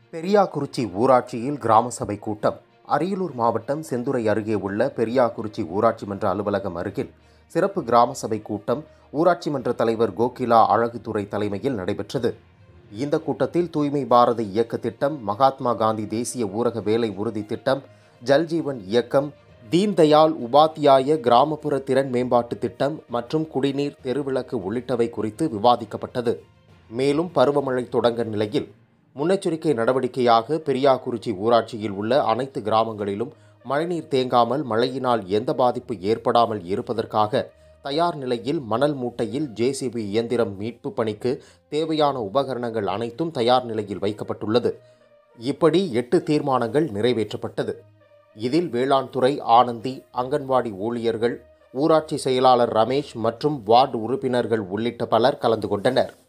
பெரியாக்குறிச்சி ஊராட்சியில் கிராம சபை கூட்டம் அரியலூர் மாவட்டம் செந்துறை அருகே உள்ள பெரியாக்குறிச்சி ஊராட்சி மன்ற அலுவலகம் அருகில் சிறப்பு கிராம சபை கூட்டம் ஊராட்சி மன்ற தலைவர் கோகிலா அழகுத்துறை தலைமையில் நடைபெற்றது இந்த கூட்டத்தில் தூய்மை பாரத இயக்க திட்டம் மகாத்மா காந்தி தேசிய ஊரக வேலை உறுதி திட்டம் ஜல்ஜீவன் இயக்கம் தீன்தயாள் உபாத்தியாய கிராமப்புற திறன் மேம்பாட்டு திட்டம் மற்றும் குடிநீர் தெருவிளக்கு உள்ளிட்டவை குறித்து விவாதிக்கப்பட்டது மேலும் பருவமழை தொடங்க நிலையில் முன்னெச்சரிக்கை நடவடிக்கையாக பெரியாக்குறிச்சி ஊராட்சியில் உள்ள அனைத்து கிராமங்களிலும் மழைநீர் தேங்காமல் மழையினால் எந்த பாதிப்பு ஏற்படாமல் இருப்பதற்காக தயார் நிலையில் மணல் மூட்டையில் ஜேசிபி இயந்திரம் மீட்பு பணிக்கு தேவையான உபகரணங்கள் அனைத்தும் தயார் நிலையில் வைக்கப்பட்டுள்ளது இப்படி எட்டு தீர்மானங்கள் நிறைவேற்றப்பட்டது இதில் வேளாண் துறை ஆனந்தி அங்கன்வாடி ஊழியர்கள் ஊராட்சி செயலாளர் ரமேஷ் மற்றும் வார்டு உறுப்பினர்கள் உள்ளிட்ட பலர் கலந்து கொண்டனர்